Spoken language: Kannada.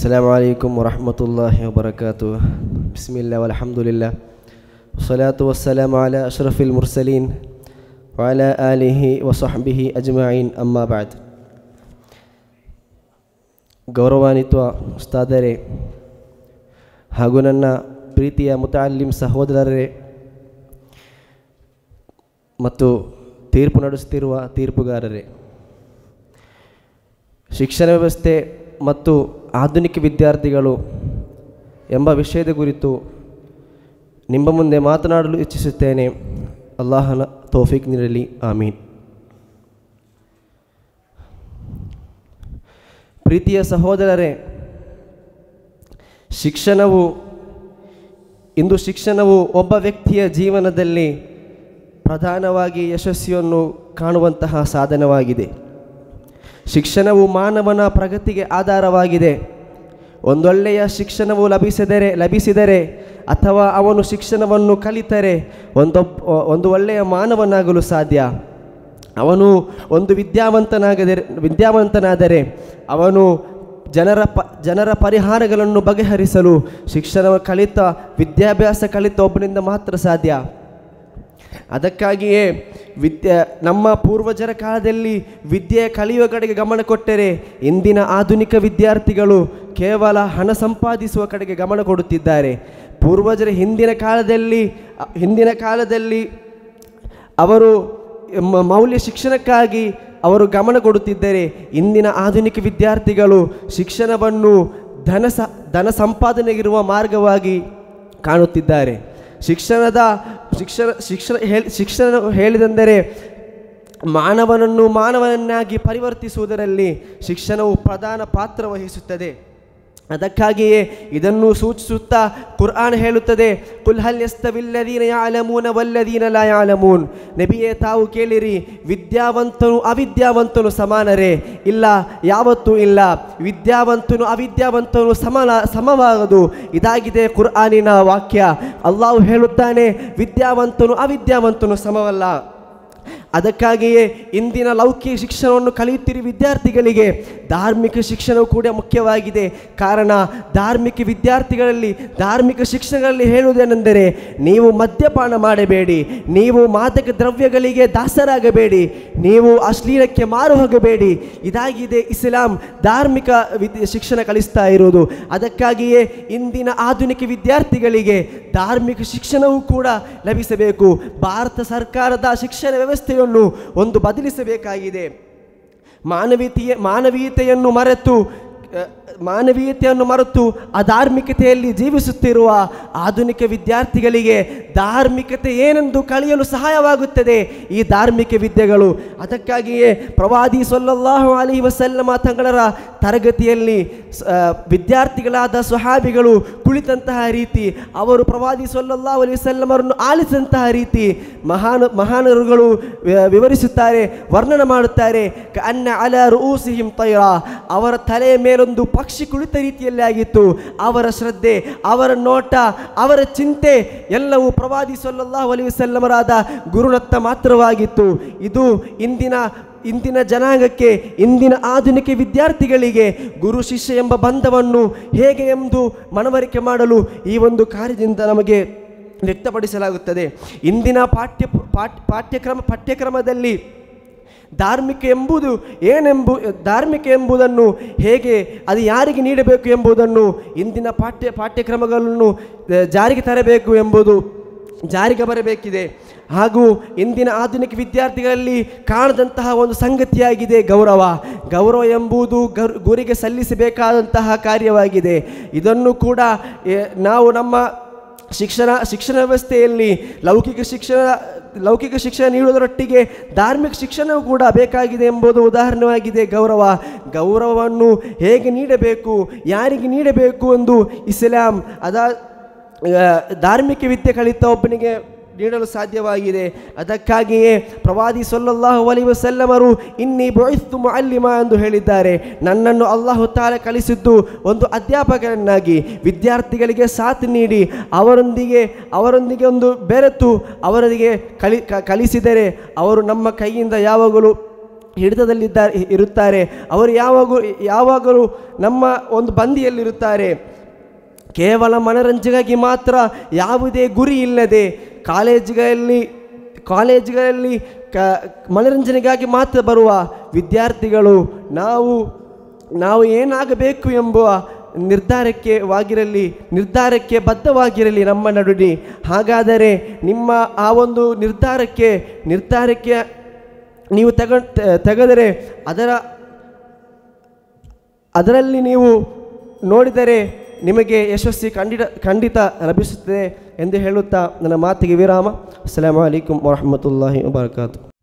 السلام عليكم ورحمة الله وبركاته بسم الله والحمد لله والصلاة والسلام على أشرف المرسلين وعلى آله وصحبه أجمعين أما بعد ಗೌರವಾನ್ವಿತ ಉಸ್ತಾದರೇ ಹಾಗೂ ನನ್ನ ಪ್ರೀತಿಯ ಮುತಾಲಿಂ ಸಹೋದರರೇ ಮತ್ತು ತೀರ್ಪು ನಡೆಸುತ್ತಿರುವ ತೀರ್ಪುಗಾರರೇ ಶಿಕ್ಷಣ ವ್ಯವಸ್ಥೆ ಮತ್ತು ಆಧುನಿಕ ವಿದ್ಯಾರ್ಥಿಗಳು ಎಂಬ ವಿಷಯದ ಕುರಿತು ನಿಮ್ಮ ಮುಂದೆ ಮಾತನಾಡಲು ಇಚ್ಛಿಸುತ್ತೇನೆ ಅಲ್ಲಾಹನ ತೌಫೀಕ್ ನೀಡಲಿ ಆಮೀನ್ ಪ್ರೀತಿಯ ಸಹೋದರರೇ ಶಿಕ್ಷಣವು ಇಂದು ಶಿಕ್ಷಣವು ಒಬ್ಬ ವ್ಯಕ್ತಿಯ ಜೀವನದಲ್ಲಿ ಪ್ರಧಾನವಾಗಿ ಯಶಸ್ವಿಯನ್ನು ಕಾಣುವಂತಹ ಸಾಧನವಾಗಿದೆ ಶಿಕ್ಷಣವು ಮಾನವನ ಪ್ರಗತಿಗೆ ಆಧಾರವಾಗಿದೆ ಒಂದೊಳ್ಳೆಯ ಶಿಕ್ಷಣವು ಲಭಿಸಿದರೆ ಲಭಿಸಿದರೆ ಅಥವಾ ಅವನು ಶಿಕ್ಷಣವನ್ನು ಕಲಿತರೆ ಒಂದೊಬ್ಬ ಒಂದು ಒಳ್ಳೆಯ ಮಾನವನಾಗಲು ಸಾಧ್ಯ ಅವನು ಒಂದು ವಿದ್ಯಾವಂತನಾಗದರೆ ವಿದ್ಯಾವಂತನಾದರೆ ಅವನು ಜನರ ಪ ಜನರ ಪರಿಹಾರಗಳನ್ನು ಬಗೆಹರಿಸಲು ಶಿಕ್ಷಣ ಕಲಿತ ವಿದ್ಯಾಭ್ಯಾಸ ಕಲಿತ ಒಬ್ಬನಿಂದ ಮಾತ್ರ ಸಾಧ್ಯ ಅದಕ್ಕಾಗಿಯೇ ವಿದ್ಯೆ ನಮ್ಮ ಪೂರ್ವಜರ ಕಾಲದಲ್ಲಿ ವಿದ್ಯೆ ಕಲಿಯುವ ಕಡೆಗೆ ಗಮನ ಕೊಟ್ಟರೆ ಇಂದಿನ ಆಧುನಿಕ ವಿದ್ಯಾರ್ಥಿಗಳು ಕೇವಲ ಹಣ ಸಂಪಾದಿಸುವ ಕಡೆಗೆ ಗಮನ ಕೊಡುತ್ತಿದ್ದಾರೆ ಪೂರ್ವಜರ ಹಿಂದಿನ ಕಾಲದಲ್ಲಿ ಹಿಂದಿನ ಕಾಲದಲ್ಲಿ ಅವರು ಮ- ಮೌಲ್ಯ ಶಿಕ್ಷಣಕ್ಕಾಗಿ ಅವರು ಗಮನ ಕೊಡುತ್ತಿದ್ದರೆ ಇಂದಿನ ಆಧುನಿಕ ವಿದ್ಯಾರ್ಥಿಗಳು ಶಿಕ್ಷಣವನ್ನು ಧನ ಸ ಧನ ಸಂಪಾದನೆಗಿರುವ ಮಾರ್ಗವಾಗಿ ಕಾಣುತ್ತಿದ್ದಾರೆ ಶಿಕ್ಷಣದ ಶಿಕ್ಷಣ ಶಿಕ್ಷಣ ಹೇಳಿ ಶಿಕ್ಷಣ ಹೇಳಿದೆಂದರೆ ಮಾನವನನ್ನು ಮಾನವನನ್ನಾಗಿ ಪರಿವರ್ತಿಸುವುದರಲ್ಲಿ ಶಿಕ್ಷಣವು ಪ್ರಧಾನ ಪಾತ್ರ ವಹಿಸುತ್ತದೆ ಅದಕ್ಕಾಗಿಯೇ ಇದನ್ನು ಸೂಚಿಸುತ್ತಾ ಕುರ್ಆನ್ ಹೇಳುತ್ತದೆ ಕುಲ್ಹಲ್ ಯಸ್ತವಿಲ್ಲದೀನ ಯಾಲಮೂನ ವಲ್ಲದೀನ ಲಾ ಯಾಲಮೂನ್ ನಬಿಯೇ ತಾವು ಕೇಳಿರಿ ವಿದ್ಯಾವಂತನು ಅವಿದ್ಯಾವಂತನು ಸಮಾನರೇ ಇಲ್ಲ ಯಾವತ್ತೂ ಇಲ್ಲ ವಿದ್ಯಾವಂತನು ಅವಿದ್ಯಾವಂತನು ಸಮನ ಸಮವಾಗದು ಇದಾಗಿದೆ ಕುರ್ಆನಿನ ವಾಕ್ಯ ಅಲ್ಲಾಹು ಹೇಳುತ್ತಾನೆ ವಿದ್ಯಾವಂತನು ಅವಿದ್ಯಾವಂತನು ಸಮವಲ್ಲ ಅದಕ್ಕಾಗಿಯೇ ಇಂದಿನ ಲೌಕಿಕ ಶಿಕ್ಷಣವನ್ನು ಕಲಿಯುತ್ತಿರುವ ವಿದ್ಯಾರ್ಥಿಗಳಿಗೆ ಧಾರ್ಮಿಕ ಶಿಕ್ಷಣವು ಕೂಡ ಮುಖ್ಯವಾಗಿದೆ ಕಾರಣ ಧಾರ್ಮಿಕ ವಿದ್ಯಾರ್ಥಿಗಳಲ್ಲಿ ಧಾರ್ಮಿಕ ಶಿಕ್ಷಣಗಳಲ್ಲಿ ಹೇಳುವುದೇನೆಂದರೆ ನೀವು ಮದ್ಯಪಾನ ಮಾಡಬೇಡಿ ನೀವು ಮಾದಕ ದ್ರವ್ಯಗಳಿಗೆ ದಾಸರಾಗಬೇಡಿ ನೀವು ಅಶ್ಲೀಲಕ್ಕೆ ಮಾರು ಹೋಗಬೇಡಿ ಇದಾಗಿದೆ ಇಸ್ಲಾಂ ಧಾರ್ಮಿಕ ವಿದ್ಯೆ ಶಿಕ್ಷಣ ಕಲಿಸ್ತಾ ಇರುವುದು ಅದಕ್ಕಾಗಿಯೇ ಇಂದಿನ ಆಧುನಿಕ ವಿದ್ಯಾರ್ಥಿಗಳಿಗೆ ಧಾರ್ಮಿಕ ಶಿಕ್ಷಣವೂ ಕೂಡ ಲಭಿಸಬೇಕು ಭಾರತ ಸರ್ಕಾರದ ಶಿಕ್ಷಣ ವ್ಯವಸ್ಥೆಯನ್ನು ಒಂದು ಬದಲಿಸಬೇಕಾಗಿದೆ ಮಾನವೀಯತೆಯ ಮಾನವೀಯತೆಯನ್ನು ಮರೆತು ಅಹ್, ಮಾನವೀಯತೆಯನ್ನು ಮರೆತು ಅಧಾರ್ಮಿಕತೆಯಲ್ಲಿ ಜೀವಿಸುತ್ತಿರುವ ಆಧುನಿಕ ವಿದ್ಯಾರ್ಥಿಗಳಿಗೆ ಧಾರ್ಮಿಕತೆ ಏನೆಂದು ಕಲಿಯಲು ಸಹಾಯವಾಗುತ್ತದೆ ಈ ಧಾರ್ಮಿಕ ವಿದ್ಯೆಗಳು ಅದಕ್ಕಾಗಿಯೇ ಪ್ರವಾದಿ ಸೊಲ್ಲಲ್ಲಾಹು ಅಲಿ ವಸಲ್ಲಮ ತಂಗಳರ ತರಗತಿಯಲ್ಲಿ ಸ- ಆ, ವಿದ್ಯಾರ್ಥಿಗಳಾದ ಸ್ವಹಾಬಿಗಳು ಕುಳಿತಂತಹ ರೀತಿ ಅವರು ಪ್ರವಾದಿ ಸೊಲ್ಲಲ್ಲಾಹು ಅಲಿ ವಸಲ್ಲಮರನ್ನು ಆಲಿಸಿದಂತಹ ರೀತಿ ಮಹಾನ್ ಮಹಾನರುಗಳು ವಿ- ವಿವರಿಸುತ್ತಾರೆ ವರ್ಣನ ಮಾಡುತ್ತಾರೆ ಅನ್ನ ಅಲ ರೂಸಿಹಿಂ ತೈರ ಅವರ ತಲೆಯ ಮೇಲೊಂದು ಪಕ್ಷಿ ಕುಳಿತ ರೀತಿಯಲ್ಲಿ ಆಗಿತ್ತು ಅವರ ಶ್ರದ್ಧೆ ಅವರ ನೋಟ ಅವರ ಚಿಂತೆ ಎಲ್ಲವೂ ಪ್ರವಾದಿ ಸೊಲ್ಲಲ್ಲಾಹು ಅಲಿ ವಸಲ್ಲಮರಾದ ಗುರುನತ್ತ ಮಾತ್ರವಾಗಿತ್ತು ಇದು ಇಂದಿನ ಇಂದಿನ ಜನಾಂಗಕ್ಕೆ ಇಂದಿನ ಆಧುನಿಕ ವಿದ್ಯಾರ್ಥಿಗಳಿಗೆ ಗುರು ಶಿಷ್ಯ ಎಂಬ ಬಂಧವನ್ನು ಹೇಗೆ ಎಂದು ಮನವರಿಕೆ ಮಾಡಲು ಈ ಒಂದು ಕಾರ್ಯದಿಂದ ನಮಗೆ ವ್ಯಕ್ತಪಡಿಸಲಾಗುತ್ತದೆ ಇಂದಿನ ಪಾಠ್ಯ ಪಾಠ್ ಪಾಠ್ಯಕ್ರಮ ಪಠ್ಯಕ್ರಮದಲ್ಲಿ ಧಾರ್ಮಿಕ ಎಂಬುದು ಏನೆಂಬು ಧಾರ್ಮಿಕ ಎಂಬುದನ್ನು ಹೇಗೆ ಅದು ಯಾರಿಗೆ ನೀಡಬೇಕು ಎಂಬುದನ್ನು ಇಂದಿನ ಪಾಠ್ಯ ಪಾಠ್ಯಕ್ರಮಗಳನ್ನು ಆ, ಜಾರಿಗೆ ತರಬೇಕು ಎಂಬುದು ಜಾರಿಗೆ ಬರಬೇಕಿದೆ ಹಾಗೂ ಇಂದಿನ ಆಧುನಿಕ ವಿದ್ಯಾರ್ಥಿಗಳಲ್ಲಿ ಕಾಣದಂತಹ ಒಂದು ಸಂಗತಿಯಾಗಿದೆ ಗೌರವ ಗೌರವ ಎಂಬುದು ಗರ್ ಗುರಿಗೆ ಸಲ್ಲಿಸಬೇಕಾದಂತಹ ಕಾರ್ಯವಾಗಿದೆ ಇದನ್ನು ಕೂಡ ಎ, ನಾವು ನಮ್ಮ ಶಿಕ್ಷಣ ಶಿಕ್ಷಣ ವ್ಯವಸ್ಥೆಯಲ್ಲಿ ಲೌಕಿಕ ಶಿಕ್ಷಣ ಲೌಕಿಕ ಶಿಕ್ಷಣ ನೀಡುವುದರೊಟ್ಟಿಗೆ ಧಾರ್ಮಿಕ ಶಿಕ್ಷಣವೂ ಕೂಡ ಬೇಕಾಗಿದೆ ಎಂಬುದು ಉದಾಹರಣೆಯಾಗಿದೆ ಗೌರವ ಗೌರವವನ್ನು ಹೇಗೆ ನೀಡಬೇಕು ಯಾರಿಗೆ ನೀಡಬೇಕು ಎಂದು ಇಸ್ಲಾಂ ಅದ ಆ, ಧಾರ್ಮಿಕ ವಿದ್ಯೆ ಕಲಿತ ಒಬ್ಬನಿಗೆ ನೀಡಲು ಸಾಧ್ಯವಾಗಿದೆ ಅದಕ್ಕಾಗಿಯೇ ಪ್ರವಾದಿ ಸೊಲ್ಲಲ್ಲಾಹು ಅಲಿ ವಸಲ್ಲಮರು ಇನ್ನಿ ಬೊಯ್ತು ಮುಅಲ್ಲಿಮ ಎಂದು ಹೇಳಿದ್ದಾರೆ ನನ್ನನ್ನು ಅಲ್ಲಾಹು ತಾಲ ಕಲಿಸಿದ್ದು ಒಂದು ಅಧ್ಯಾಪಕರನ್ನಾಗಿ ವಿದ್ಯಾರ್ಥಿಗಳಿಗೆ ಸಾಥ್ ನೀಡಿ ಅವರೊಂದಿಗೆ ಅವರೊಂದಿಗೆ ಒಂದು ಬೆರೆತು ಅವರಿಗೆ ಕಲಿ ಕ- ಕಲಿಸಿದರೆ ಅವರು ನಮ್ಮ ಕೈಯಿಂದ ಯಾವಾಗಲೂ ಹಿಡಿತದಲ್ಲಿದ್ದಾರೆ ಇರುತ್ತಾರೆ ಅವರು ಯಾವಾಗ ಯಾವಾಗಲೂ ನಮ್ಮ ಒಂದು ಬಂದಿಯಲ್ಲಿರುತ್ತಾರೆ ಕೇವಲ ಮನರಂಜನೆಗಾಗಿ ಮಾತ್ರ ಯಾವುದೇ ಗುರಿ ಇಲ್ಲದೆ ಕಾಲೇಜುಗಳಲ್ಲಿ ಕಾಲೇಜುಗಳಲ್ಲಿ ಕ ಮನರಂಜನೆಗಾಗಿ ಮಾತ್ರ ಬರುವ ವಿದ್ಯಾರ್ಥಿಗಳು ನಾವು ನಾವು ಏನಾಗಬೇಕು ಎಂಬುವ ನಿರ್ಧಾರಕ್ಕೆ ವಾಗಿರಲಿ ನಿರ್ಧಾರಕ್ಕೆ ಬದ್ಧವಾಗಿರಲಿ ನಮ್ಮ ನಡುವೆ ಹಾಗಾದರೆ ನಿಮ್ಮ ಆ ಒಂದು ನಿರ್ಧಾರಕ್ಕೆ ನಿರ್ಧಾರಕ್ಕೆ ನೀವು ತಗ ತೆಗೆದರೆ ಅದರ ಅದರಲ್ಲಿ ನೀವು ನೋಡಿದರೆ ನಿಮಗೆ ಯಶಸ್ವಿ ಖಂಡಿತ ಖಂಡಿತ ಲಭಿಸುತ್ತದೆ ಎಂದು ಹೇಳುತ್ತಾ ನನ್ನ ಮಾತಿಗೆ ವಿರಾಮ ಅಸ್ಸಲಾಮು ಅಲೈಕುಮ್ ವರಹಮತುಲ್ಲಾಹಿ ವಬರಕಾತು